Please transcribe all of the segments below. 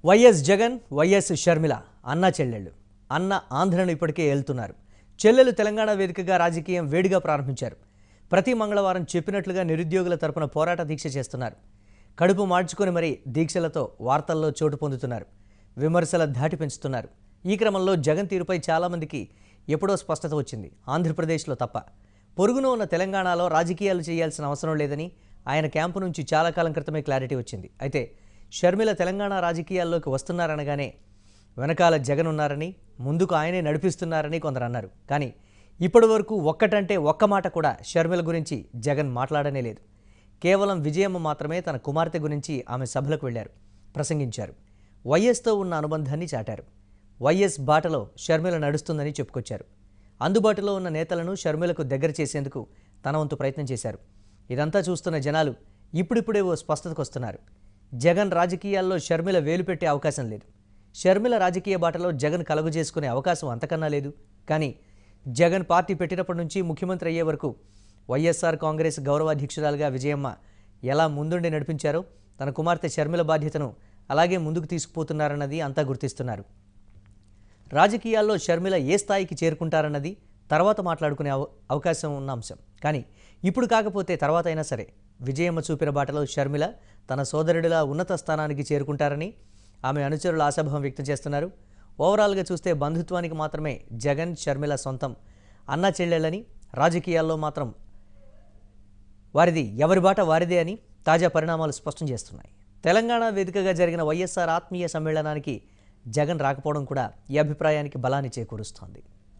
YS Jagan YS Sharmila అన్న చెల్లెళ్ళు అన్న ఆంధ్రను ఇప్పటికే ఏలుతున్నారు చెల్లెలు తెలంగాణ వేదికగా రాజకీయం వేడిగా ప్రారంభించారు ప్రతి మంగళవారం చెప్పినట్లుగా నిరుద్యోగుల తరపున పోరాట దీక్ష చేస్తున్నారు కడుపు మార్చుకొని మరీ దీక్షలతో వార్తల్లో చోటు పొందుతున్నారు విమర్శల ధాటి పెంచుతున్నారు ఈ క్రమంలో జగన్ తీరుపై చాలామందికి ఎప్పుడో స్పష్టత వచ్చింది ఆంధ్రప్రదేశ్లో తప్ప పొరుగున ఉన్న తెలంగాణలో రాజకీయాలు చేయాల్సిన అవసరం లేదని ఆయన క్యాంపు నుంచి చాలా కాలం క్రితమే క్లారిటీ వచ్చింది అయితే షర్మిల తెలంగాణ రాజకీయాల్లోకి వస్తున్నారనగానే వెనకాల జగన్ ఉన్నారని ముందుకు ఆయనే నడిపిస్తున్నారని కొందరు అన్నారు కానీ ఇప్పటి వరకు ఒక్కటంటే ఒక్క మాట కూడా షర్మిల గురించి జగన్ మాట్లాడనే లేదు కేవలం విజయమ్మ మాత్రమే తన కుమార్తె గురించి ఆమె సభలకు వెళ్లారు ప్రసంగించారు వైఎస్తో ఉన్న అనుబంధాన్ని చాటారు వైఎస్ బాటలో షర్మిల నడుస్తుందని చెప్పుకొచ్చారు అందుబాటులో ఉన్న నేతలను షర్మిలకు దగ్గర చేసేందుకు తన వంతు ప్రయత్నం చేశారు ఇదంతా చూస్తున్న జనాలు ఇప్పుడిప్పుడే ఓ స్పష్టతకు వస్తున్నారు జగన్ రాజకీయాల్లో షర్మిల వేలు పెట్టే అవకాశం లేదు షర్మిల రాజకీయ బాటలో జగన్ కలుగు చేసుకునే అవకాశం అంతకన్నా లేదు కానీ జగన్ పార్టీ పెట్టినప్పటి నుంచి ముఖ్యమంత్రి అయ్యే వరకు వైఎస్ఆర్ కాంగ్రెస్ గౌరవాధ్యక్షురాలుగా విజయమ్మ ఎలా ముందుండి నడిపించారో తన కుమార్తె షర్మిల బాధ్యతను అలాగే ముందుకు తీసుకుపోతున్నారన్నది అంతా గుర్తిస్తున్నారు రాజకీయాల్లో షర్మిల ఏ స్థాయికి చేరుకుంటారన్నది తర్వాత మాట్లాడుకునే అవ అవకాశం ఉన్న అంశం కానీ ఇప్పుడు కాకపోతే తర్వాత అయినా సరే విజయమ్మ చూపిన బాటలో షర్మిల తన సోదరుడిలా ఉన్నత స్థానానికి చేరుకుంటారని ఆమె అనుచరులు ఆశాభావం వ్యక్తం చేస్తున్నారు ఓవరాల్గా చూస్తే బంధుత్వానికి మాత్రమే జగన్ షర్మిల సొంతం అన్నా చెల్లెళ్ళని రాజకీయాల్లో మాత్రం వారిది ఎవరి బాట వారిదే అని తాజా పరిణామాలు స్పష్టం చేస్తున్నాయి తెలంగాణ వేదికగా జరిగిన వైఎస్ఆర్ ఆత్మీయ సమ్మేళనానికి జగన్ రాకపోవడం కూడా ఈ అభిప్రాయానికి బలాన్ని చేకూరుస్తోంది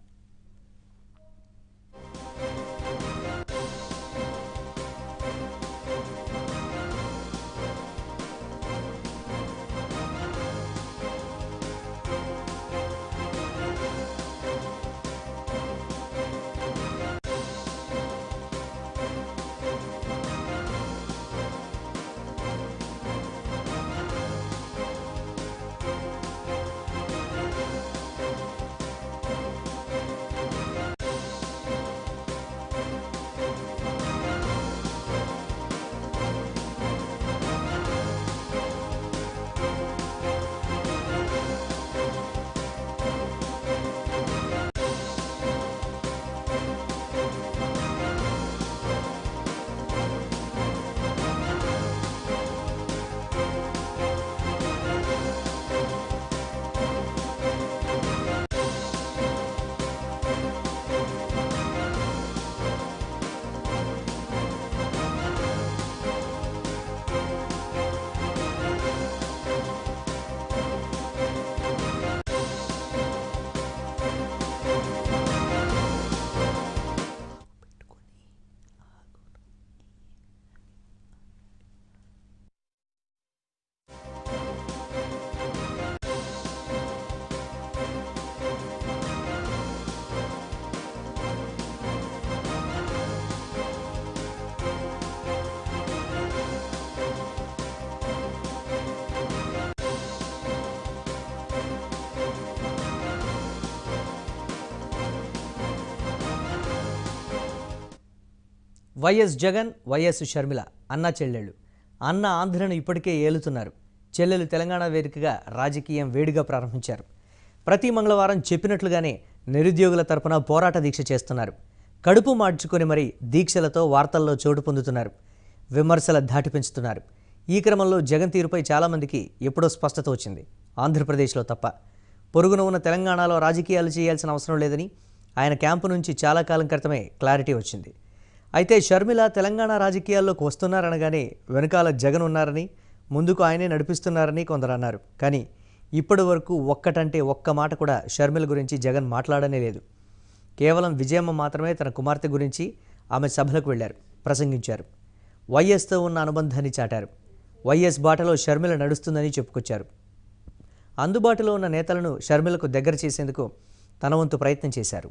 వైఎస్ జగన్ వైఎస్ షర్మిల అన్న చెల్లెళ్ళు అన్న ఆంధ్రను ఇప్పటికే ఏలుతున్నారు చెల్లెలు తెలంగాణ వేదికగా రాజకీయం వేడిగా ప్రారంభించారు ప్రతి మంగళవారం చెప్పినట్లుగానే నిరుద్యోగుల తరపున పోరాట దీక్ష చేస్తున్నారు కడుపు మార్చుకొని మరీ దీక్షలతో వార్తల్లో చోటు పొందుతున్నారు విమర్శల ధాటి పెంచుతున్నారు ఈ క్రమంలో జగన్ తీరుపై చాలామందికి ఎప్పుడో స్పష్టత వచ్చింది ఆంధ్రప్రదేశ్లో తప్ప పొరుగున ఉన్న తెలంగాణలో రాజకీయాలు చేయాల్సిన అవసరం లేదని ఆయన క్యాంపు నుంచి చాలా కాలం క్రితమే క్లారిటీ వచ్చింది అయితే షర్మిల తెలంగాణ రాజకీయాల్లోకి వస్తున్నారనగానే వెనకాల జగన్ ఉన్నారని ముందుకు ఆయనే నడిపిస్తున్నారని కొందరు అన్నారు కానీ ఇప్పటి వరకు ఒక్కటంటే ఒక్క మాట కూడా షర్మిల గురించి జగన్ మాట్లాడనే లేదు కేవలం విజయమ్మ మాత్రమే తన కుమార్తె గురించి ఆమె సభలకు వెళ్లారు ప్రసంగించారు వైఎస్తో ఉన్న అనుబంధాన్ని చాటారు వైఎస్ బాటలో షర్మిల నడుస్తుందని చెప్పుకొచ్చారు అందుబాటులో ఉన్న నేతలను షర్మిలకు దగ్గర చేసేందుకు తన వంతు ప్రయత్నం చేశారు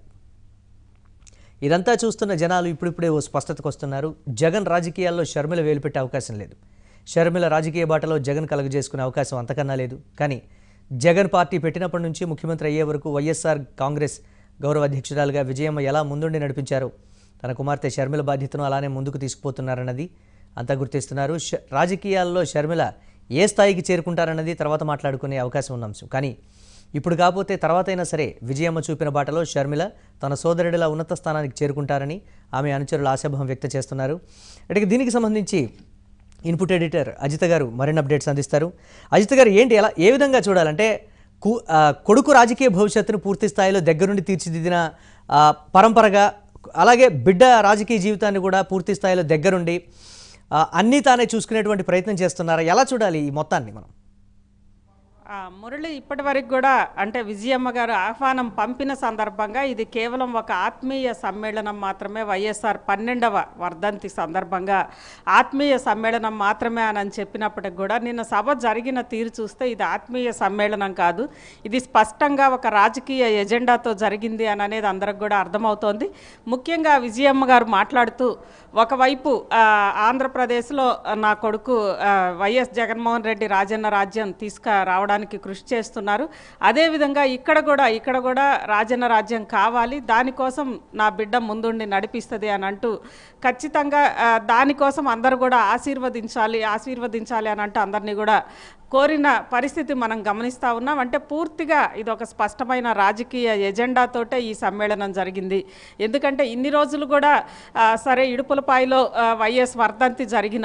ఇదంతా చూస్తున్న జనాలు ఇప్పుడిప్పుడే ఓ స్పష్టతకు వస్తున్నారు జగన్ రాజకీయాల్లో షర్మిల వేలుపెట్టే అవకాశం లేదు షర్మిల రాజకీయ బాటలో జగన్ కలుగజేసుకునే అవకాశం అంతకన్నా లేదు కానీ జగన్ పార్టీ పెట్టినప్పటి నుంచి ముఖ్యమంత్రి అయ్యే వరకు వైఎస్ఆర్ కాంగ్రెస్ గౌరవ అధ్యక్షురాలుగా విజయమ్మ ఎలా ముందుండి నడిపించారో తన కుమార్తె షర్మిల బాధ్యతను అలానే ముందుకు తీసుకుపోతున్నారన్నది అంతా గుర్తిస్తున్నారు ష- రాజకీయాల్లో షర్మిల ఏ స్థాయికి చేరుకుంటారన్నది తర్వాత మాట్లాడుకునే అవకాశం ఉన్న అంశం కానీ ఇప్పుడు కాకపోతే తర్వాత అయినా సరే విజయమ్మ చూపిన బాటలో షర్మిల తన సోదరుడిలా ఉన్నత స్థానానికి చేరుకుంటారని ఆమె అనుచరులు ఆశాభావం వ్యక్తం చేస్తున్నారు అంటే దీనికి సంబంధించి ఇన్పుట్ ఎడిటర్ అజిత గారు మరిన్ని అప్డేట్స్ అందిస్తారు అజిత గారు ఏంటి ఎలా ఏ విధంగా చూడాలంటే కు ఆ, కొడుకు రాజకీయ భవిష్యత్తును పూర్తి స్థాయిలో దగ్గరుండి తీర్చిదిద్దిన ఆ, పరంపరగా అలాగే బిడ్డ రాజకీయ జీవితాన్ని కూడా పూర్తి స్థాయిలో దగ్గరుండి ఆ, అన్నీ తానే చూసుకునేటువంటి ప్రయత్నం చేస్తున్నారా ఎలా చూడాలి ఈ మొత్తాన్ని మనం ఆ, మురళి ఇప్పటి వరకు కూడా అంటే విజయమ్మ గారు ఆహ్వానం పంపిన సందర్భంగా ఇది కేవలం ఒక ఆత్మీయ సమ్మేళనం మాత్రమే వైఎస్ఆర్ పన్నెండవ వర్ధంతి సందర్భంగా ఆత్మీయ సమ్మేళనం మాత్రమే అని చెప్పినప్పటికి కూడా నిన్న సభ జరిగిన తీరు చూస్తే ఇది ఆత్మీయ సమ్మేళనం కాదు ఇది స్పష్టంగా ఒక రాజకీయ ఎజెండాతో జరిగింది అని అనేది అందరికి కూడా అర్థమవుతోంది ముఖ్యంగా విజయమ్మ గారు మాట్లాడుతూ ఒకవైపు ఆ, ఆంధ్రప్రదేశ్లో నా కొడుకు ఆ, వైఎస్ జగన్మోహన్ రెడ్డి రాజన్న రాజ్యం తీసుకురావడానికి కృషి చేస్తున్నారు అదేవిధంగా ఇక్కడ కూడా ఇక్కడ కూడా రాజన్న రాజ్యం కావాలి దానికోసం నా బిడ్డ ముందుండి నడిపిస్తుంది అని అంటూ ఖచ్చితంగా ఆ, దానికోసం అందరూ కూడా ఆశీర్వదించాలి ఆశీర్వదించాలి అని అంటూ అందరినీ కూడా కోరిన పరిస్థితి మనం గమనిస్తూ ఉన్నాం అంటే పూర్తిగా ఇది ఒక స్పష్టమైన రాజకీయ ఎజెండాతోటే ఈ సమ్మేళనం జరిగింది ఎందుకంటే ఇన్ని రోజులు కూడా ఆ, సరే ఇడుపులపాయలో ఆ, వైఎస్ వర్ధంతి జరిగిన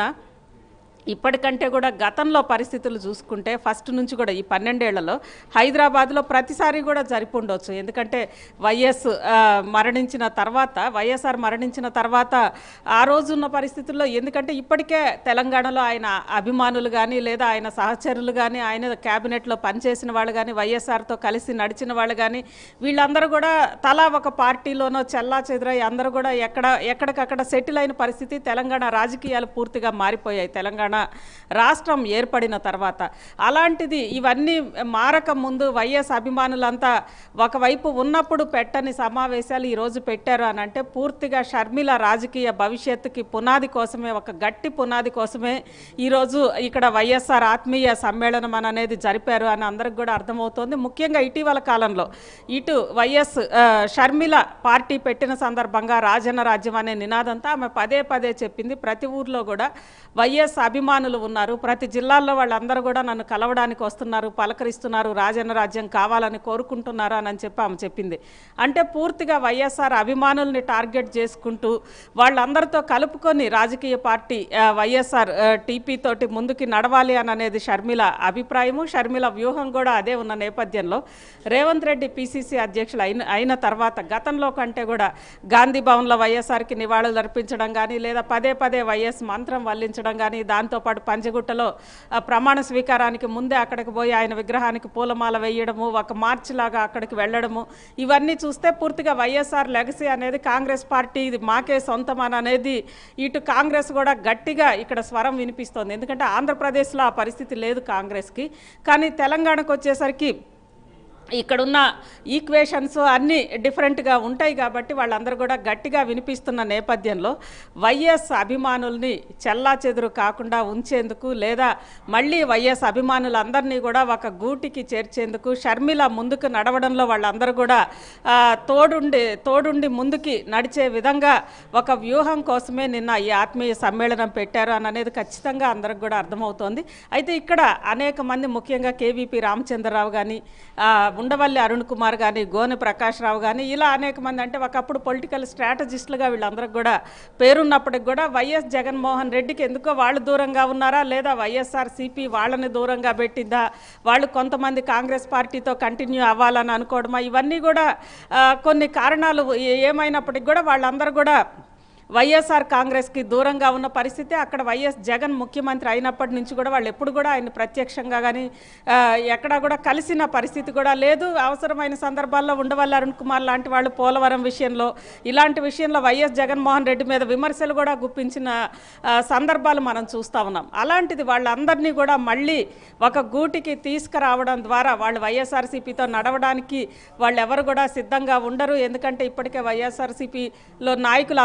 ఇప్పటికంటే కూడా గతంలో పరిస్థితులు చూసుకుంటే ఫస్ట్ నుంచి కూడా ఈ పన్నెండేళ్లలో హైదరాబాద్లో ప్రతిసారి కూడా జరిపుండొచ్చు ఎందుకంటే వైఎస్ ఆ, మరణించిన తర్వాత వైఎస్ఆర్ మరణించిన తర్వాత ఆ రోజు ఉన్న పరిస్థితుల్లో ఎందుకంటే ఇప్పటికే తెలంగాణలో ఆయన అభిమానులు కానీ లేదా ఆయన సహచరులు కానీ ఆయన క్యాబినెట్లో పనిచేసిన వాళ్ళు కానీ వైఎస్ఆర్తో కలిసి నడిచిన వాళ్ళు కానీ వీళ్ళందరూ కూడా తలా ఒక పార్టీలోనో చెల్లా చెదురై అందరూ కూడా ఎక్కడ ఎక్కడికక్కడ సెటిల్ అయిన పరిస్థితి తెలంగాణ రాజకీయాలు పూర్తిగా మారిపోయాయి తెలంగాణ రాష్ట్రం ఏర్పడిన తర్వాత అలాంటిది ఇవన్నీ మారక ముందు వైఎస్ అభిమానులంతా ఒకవైపు ఉన్నప్పుడు పెట్టని సమావేశాలు ఈరోజు పెట్టారు అని అంటే పూర్తిగా షర్మిల రాజకీయ భవిష్యత్తుకి పునాది కోసమే ఒక గట్టి పునాది కోసమే ఈరోజు ఇక్కడ వైఎస్ఆర్ ఆత్మీయ సమ్మేళనం అని అనేది జరిపారు అని అందరికి కూడా అర్థమవుతోంది ముఖ్యంగా ఇటీవల కాలంలో ఇటు వైఎస్ ఆ, షర్మిల పార్టీ పెట్టిన సందర్భంగా రాజన్న రాజ్యం అనే నినాదంతో ఆమె పదే పదే చెప్పింది ప్రతి ఊర్లో కూడా వైఎస్ అభిమానులు ఉన్నారు ప్రతి జిల్లాల్లో వాళ్ళందరూ కూడా నన్ను కలవడానికి వస్తున్నారు పలకరిస్తున్నారు రాజన్న రాజ్యం కావాలని కోరుకుంటున్నారు అని చెప్పి ఆమె చెప్పింది అంటే పూర్తిగా వైఎస్ఆర్ అభిమానుల్ని టార్గెట్ చేసుకుంటూ వాళ్ళందరితో కలుపుకొని రాజకీయ పార్టీ ఆ, వైఎస్ఆర్ ఆ, టీపీ తోటి ముందుకి నడవాలి అని అనేది షర్మిల అభిప్రాయము షర్మిల వ్యూహం కూడా అదే ఉన్న నేపథ్యంలో రేవంత్ రెడ్డి పిసిసి అధ్యక్షులు అయిన అయిన తర్వాత గతంలో కంటే కూడా గాంధీ భవన్లో వైఎస్ఆర్కి నివాళులు అర్పించడం కానీ లేదా పదే పదే వైఎస్ మంత్రం వల్లించడం కానీ దాంతోపాటు పంజగుట్టలో ఆ, ప్రమాణ స్వీకారానికి ముందే అక్కడికి పోయి ఆయన విగ్రహానికి పూలమాల వేయడము ఒక మార్చ్ లాగా అక్కడికి వెళ్ళడము ఇవన్నీ చూస్తే పూర్తిగా వైఎస్ఆర్ లెగసీ అనేది కాంగ్రెస్ పార్టీ ఇది మాకే సొంతం అని అనేది ఇటు కాంగ్రెస్ కూడా గట్టిగా ఇక్కడ స్వరం వినిపిస్తోంది ఎందుకంటే ఆంధ్రప్రదేశ్లో ఆ పరిస్థితి లేదు కాంగ్రెస్కి కానీ తెలంగాణకు వచ్చేసరికి ఇక్కడున్న ఈక్వేషన్స్ అన్నీ డిఫరెంట్గా ఉంటాయి కాబట్టి వాళ్ళందరూ కూడా గట్టిగా వినిపిస్తున్న నేపథ్యంలో వైఎస్ అభిమానుల్ని చెల్లా చెదురు కాకుండా ఉంచేందుకు లేదా మళ్ళీ వైఎస్ అభిమానులందరినీ కూడా ఒక గూటికి చేర్చేందుకు షర్మిల ముందుకు నడవడంలో వాళ్ళందరూ కూడా ఆ, తోడుండి తోడుండి ముందుకి నడిచే విధంగా ఒక వ్యూహం కోసమే నిన్న ఈ ఆత్మీయ సమ్మేళనం పెట్టారు అని అనేది ఖచ్చితంగా అందరికి కూడా అర్థమవుతోంది అయితే ఇక్కడ అనేక మంది ముఖ్యంగా కేవీపీ రామచంద్రరావు కానీ ఉండవల్లి అరుణ్ కుమార్ కానీ గోనె ప్రకాష్ రావు కానీ ఇలా అనేక మంది అంటే ఒకప్పుడు పొలిటికల్ స్ట్రాటజిస్టులుగా వీళ్ళందరికి కూడా పేరున్నప్పటికి కూడా వైఎస్ జగన్మోహన్ రెడ్డికి ఎందుకో వాళ్ళు దూరంగా ఉన్నారా లేదా వైఎస్ఆర్ సిపి వాళ్ళని దూరంగా పెట్టిందా వాళ్ళు కొంతమంది కాంగ్రెస్ పార్టీతో కంటిన్యూ అవ్వాలని అనుకోవడమా ఇవన్నీ కూడా ఆ, కొన్ని కారణాలు ఏ- ఏమైనప్పటికీ కూడా వాళ్ళందరూ కూడా వైఎస్ఆర్ కాంగ్రెస్కి దూరంగా ఉన్న పరిస్థితి అక్కడ వైఎస్ జగన్ ముఖ్యమంత్రి అయినప్పటి నుంచి కూడా వాళ్ళు ఎప్పుడు కూడా ఆయన ప్రత్యక్షంగా కానీ ఎక్కడా కూడా కలిసిన పరిస్థితి కూడా లేదు అవసరమైన సందర్భాల్లో ఉండవల్లి అరుణ్ కుమార్ లాంటి వాళ్ళు పోలవరం విషయంలో ఇలాంటి విషయంలో వైఎస్ జగన్మోహన్ రెడ్డి మీద విమర్శలు కూడా గుప్పించిన ఆ, సందర్భాలు మనం చూస్తూ ఉన్నాం అలాంటిది వాళ్ళందరినీ కూడా మళ్ళీ ఒక గూటికి తీసుకురావడం ద్వారా వాళ్ళు వైఎస్ఆర్సీపీతో నడవడానికి వాళ్ళు ఎవరు కూడా సిద్ధంగా ఉండరు ఎందుకంటే ఇప్పటికే వైఎస్ఆర్సీపీలో నాయకులు అందరూ కూడా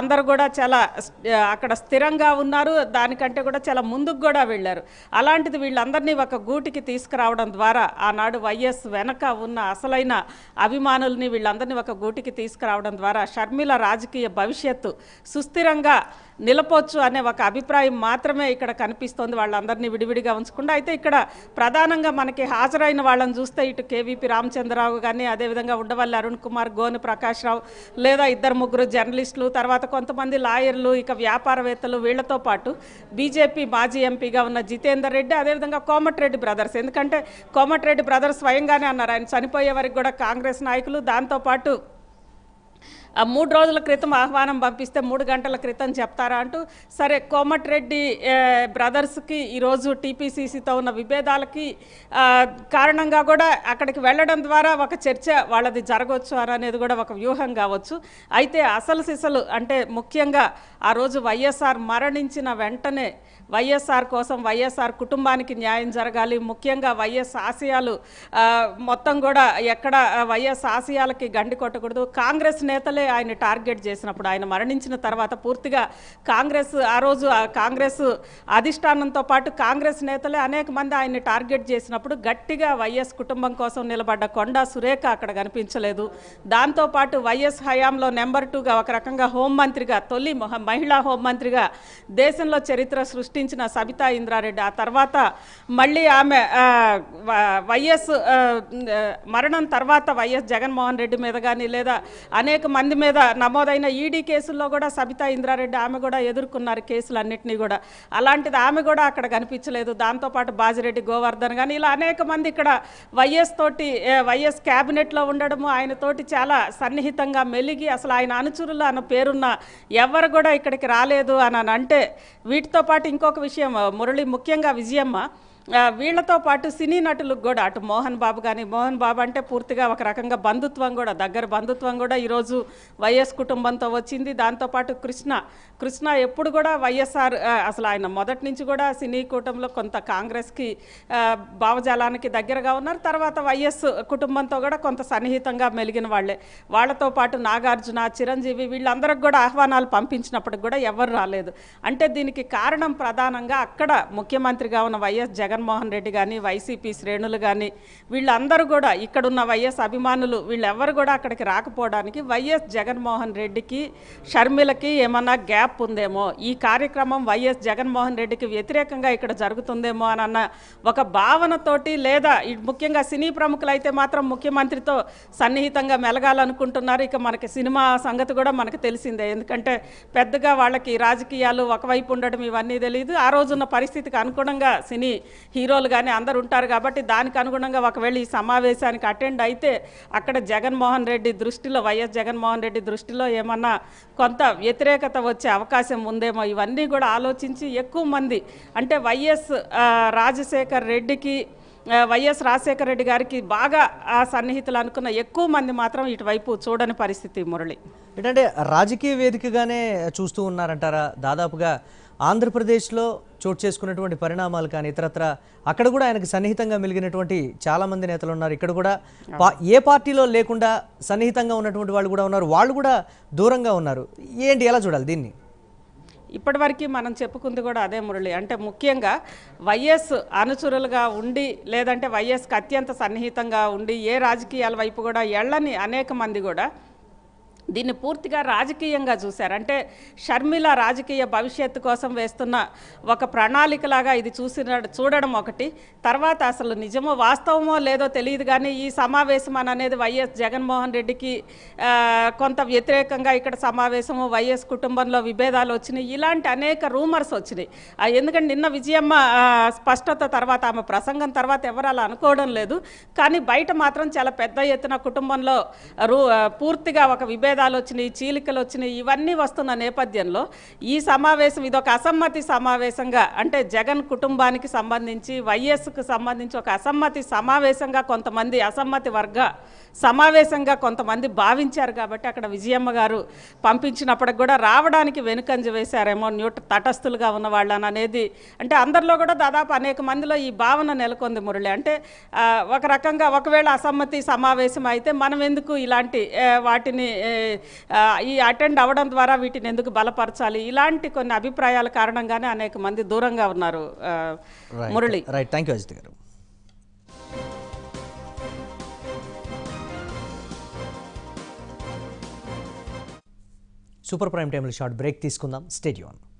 చాలా స్- అక్కడ స్థిరంగా ఉన్నారు దానికంటే కూడా చాలా ముందుకు కూడా వెళ్ళారు అలాంటిది వీళ్ళందరినీ ఒక గూటికి తీసుకురావడం ద్వారా ఆనాడు వైఎస్ వెనక ఉన్న అసలైన అభిమానుల్ని వీళ్ళందరినీ ఒక గూటికి తీసుకురావడం ద్వారా షర్మిల రాజకీయ భవిష్యత్తు సుస్థిరంగా నిలపొచ్చు అనే ఒక అభిప్రాయం మాత్రమే ఇక్కడ కనిపిస్తోంది వాళ్ళందరినీ విడివిడిగా ఉంచకుండా అయితే ఇక్కడ ప్రధానంగా మనకి హాజరైన వాళ్ళని చూస్తే ఇటు కేవీపీ రామచంద్రరావు కానీ అదేవిధంగా ఉండవల్లి అరుణ్ కుమార్ గోని ప్రకాష్ రావు లేదా ఇద్దరు ముగ్గురు జర్నలిస్టులు తర్వాత కొంతమంది లాయర్లు ఇక వ్యాపారవేత్తలు వీళ్లతో పాటు బీజేపీ మాజీ ఎంపీగా ఉన్న జితేందర్ రెడ్డి అదేవిధంగా కోమటిరెడ్డి బ్రదర్స్ ఎందుకంటే కోమటిరెడ్డి బ్రదర్స్ స్వయంగానే అన్నారు ఆయన చనిపోయే వరకు కూడా కాంగ్రెస్ నాయకులు దాంతోపాటు ఆ మూడు రోజుల క్రితం ఆహ్వానం పంపిస్తే మూడు గంటల క్రితం చెప్తారా అంటూ సరే కోమటిరెడ్డి ఏ, బ్రదర్స్కి ఈరోజు టీపీసీసీతో ఉన్న విభేదాలకి ఆ, కారణంగా కూడా అక్కడికి వెళ్ళడం ద్వారా ఒక చర్చ వాళ్ళది జరగవచ్చు అని అనేది కూడా ఒక వ్యూహం కావచ్చు అయితే అసలు సిసలు అంటే ముఖ్యంగా ఆ రోజు వైఎస్ఆర్ మరణించిన వెంటనే వైఎస్ఆర్ కోసం వైఎస్ఆర్ కుటుంబానికి న్యాయం జరగాలి ముఖ్యంగా వైఎస్ ఆశయాలు ఆ, మొత్తం కూడా ఎక్కడ ఆ, వైఎస్ ఆశయాలకి గండి కొట్టకూడదు కాంగ్రెస్ నేతలే ఆయన టార్గెట్ చేసినప్పుడు ఆయన మరణించిన తర్వాత పూర్తిగా కాంగ్రెస్ ఆ రోజు ఆ కాంగ్రెస్ అధిష్టానంతో పాటు కాంగ్రెస్ నేతలే అనేక మంది ఆయన్ని టార్గెట్ చేసినప్పుడు గట్టిగా వైఎస్ కుటుంబం కోసం నిలబడ్డ కొండా సురేఖ అక్కడ కనిపించలేదు దాంతోపాటు వైఎస్ హయాంలో నెంబర్ టూగా ఒక రకంగా హోంమంత్రిగా తొలి మొహ- మహిళా హోంమంత్రిగా దేశంలో చరిత్ర సృష్టించిన సబితా ఇంద్రారెడ్డి ఆ తర్వాత మళ్ళీ ఆమె ఆ, వ- వైఎస్ ఆ, ఆ, మరణం తర్వాత వైఎస్ జగన్మోహన్ రెడ్డి మీద కానీ లేదా అనేక మంది మీద నమోదైన ఈడీ కేసుల్లో కూడా సబితా ఇంద్రారెడ్డి ఆమె కూడా ఎదుర్కొన్నారు కేసులన్నింటినీ కూడా అలాంటిది ఆమె కూడా అక్కడ కనిపించలేదు దాంతోపాటు బాజిరెడ్డి గోవర్ధన్ కానీ ఇలా అనేక మంది ఇక్కడ వైఎస్ తోటి ఏ, వైఎస్ క్యాబినెట్లో ఉండడము ఆయన తోటి చాలా సన్నిహితంగా మెలిగి అసలు ఆయన అనుచరులు అన్న పేరున్న ఎవరు కూడా ఇక్కడికి రాలేదు అని అని అంటే వీటితో పాటు ఇంకొక విషయం మురళి ముఖ్యంగా విజయమ్మ ఆ, వీళ్ళతో పాటు సినీ నటులకు కూడా అటు మోహన్ బాబు కానీ మోహన్ బాబు అంటే పూర్తిగా ఒక రకంగా బంధుత్వం కూడా దగ్గర బంధుత్వం కూడా ఈరోజు వైఎస్ కుటుంబంతో వచ్చింది దాంతోపాటు కృష్ణ కృష్ణ ఎప్పుడు కూడా వైఎస్ఆర్ ఆ, అసలు ఆయన మొదటి నుంచి కూడా సినీ కూటంలో కొంత కాంగ్రెస్కి ఆ, భావజాలానికి దగ్గరగా ఉన్నారు తర్వాత వైఎస్ కుటుంబంతో కూడా కొంత సన్నిహితంగా మెలిగిన వాళ్ళే వాళ్ళతో పాటు నాగార్జున చిరంజీవి వీళ్ళందరికి కూడా ఆహ్వానాలు పంపించినప్పటికి కూడా ఎవరు రాలేదు అంటే దీనికి కారణం ప్రధానంగా అక్కడ ముఖ్యమంత్రిగా ఉన్న వైఎస్ జగన్మోహన్ రెడ్డి కానీ వైసీపీ శ్రేణులు కానీ వీళ్ళందరూ కూడా ఇక్కడున్న వైఎస్ అభిమానులు వీళ్ళెవ్వరు కూడా అక్కడికి రాకపోవడానికి వైఎస్ జగన్మోహన్ రెడ్డికి షర్మిలకి ఏమన్నా గ్యాప్ ఉందేమో ఈ కార్యక్రమం వైఎస్ జగన్మోహన్ రెడ్డికి వ్యతిరేకంగా ఇక్కడ జరుగుతుందేమో అని అన్న ఒక భావనతోటి లేదా ఈ ముఖ్యంగా సినీ ప్రముఖులు అయితే మాత్రం ముఖ్యమంత్రితో సన్నిహితంగా మెలగాలనుకుంటున్నారు ఇక మనకి సినిమా సంగతి కూడా మనకు తెలిసిందే ఎందుకంటే పెద్దగా వాళ్ళకి రాజకీయాలు ఒకవైపు ఉండడం ఇవన్నీ తెలియదు ఆ రోజున్న పరిస్థితికి అనుగుణంగా సినీ హీరోలు కానీ అందరు ఉంటారు కాబట్టి దానికి అనుగుణంగా ఒకవేళ ఈ సమావేశానికి అటెండ్ అయితే అక్కడ జగన్మోహన్ రెడ్డి దృష్టిలో వైఎస్ జగన్మోహన్ రెడ్డి దృష్టిలో ఏమన్నా కొంత వ్యతిరేకత వచ్చే అవకాశం ఉందేమో ఇవన్నీ కూడా ఆలోచించి ఎక్కువ మంది అంటే వైఎస్ ఆ, రాజశేఖర్ రెడ్డికి ఆ, వైఎస్ రాజశేఖర రెడ్డి గారికి బాగా ఆ సన్నిహితులు అనుకున్న ఎక్కువ మంది మాత్రం ఇటువైపు చూడని పరిస్థితి మురళి ఏంటంటే రాజకీయ వేదికగానే చూస్తూ ఉన్నారంటారా దాదాపుగా ఆంధ్రప్రదేశ్లో చోటు చేసుకున్నటువంటి పరిణామాలు కానీ ఇతరత్ర అక్కడ కూడా ఆయనకు సన్నిహితంగా మెలిగినటువంటి చాలా మంది నేతలు ఉన్నారు ఇక్కడ కూడా పా- ఏ పార్టీలో లేకుండా సన్నిహితంగా ఉన్నటువంటి వాళ్ళు కూడా ఉన్నారు వాళ్ళు కూడా దూరంగా ఉన్నారు ఏంటి ఎలా చూడాలి దీన్ని ఇప్పటివరకు మనం చెప్పుకుంది కూడా అదే మురళి అంటే ముఖ్యంగా వైఎస్ అనుచరులుగా ఉండి లేదంటే వైఎస్కి అత్యంత సన్నిహితంగా ఉండి ఏ రాజకీయాల వైపు కూడా ఎళ్ళని అనేక మంది కూడా దీన్ని పూర్తిగా రాజకీయంగా చూశారు అంటే షర్మిల రాజకీయ భవిష్యత్తు కోసం వేస్తున్న ఒక ప్రణాళికలాగా ఇది చూసిన చూడడం ఒకటి తర్వాత అసలు నిజమో వాస్తవమో లేదో తెలియదు కానీ ఈ సమావేశం అని అనేది వైఎస్ జగన్మోహన్ రెడ్డికి ఆ, కొంత వ్యతిరేకంగా ఇక్కడ సమావేశము వైఎస్ కుటుంబంలో విభేదాలు వచ్చినాయి ఇలాంటి అనేక రూమర్స్ వచ్చినాయి ఆ, ఎందుకంటే నిన్న విజయమ్మ ఆ, స్పష్టత తర్వాత ఆమె ప్రసంగం తర్వాత ఎవరు అలా అనుకోవడం లేదు కానీ బయట మాత్రం చాలా పెద్ద ఎత్తున కుటుంబంలో రూ ఆ, పూర్తిగా ఒక విభేదాలు వచ్చినాయి చీలికలు వచ్చినాయి ఇవన్నీ వస్తున్న నేపథ్యంలో ఈ సమావేశం ఇదొక అసమ్మతి సమావేశంగా అంటే జగన్ కుటుంబానికి సంబంధించి వైఎస్కు సంబంధించి ఒక అసమ్మతి సమావేశంగా కొంతమంది అసమ్మతి వర్గ సమావేశంగా కొంతమంది భావించారు కాబట్టి అక్కడ విజయమ్మ గారు పంపించినప్పటికి కూడా రావడానికి వెనుకంజ వేశారేమో న్యూట్ తటస్థులుగా ఉన్న వాళ్ళని అనేది అంటే అందరిలో కూడా దాదాపు అనేక మందిలో ఈ భావన నెలకొంది మురళి అంటే ఆ, ఒక రకంగా ఒకవేళ అసమ్మతి సమావేశం అయితే మనం ఎందుకు ఇలాంటి ఆ, వాటిని ఆ, ఆ, ఈ అటెండ్ అవ్వడం ద్వారా వీటిని ఎందుకు బలపరచాలి ఇలాంటి కొన్ని అభిప్రాయాల కారణంగానే అనేక మంది దూరంగా ఉన్నారు ఆ, Murali right thank you Ajith garu super prime టైంలో షార్ట్ బ్రేక్ తీసుకుందాం స్టేడియం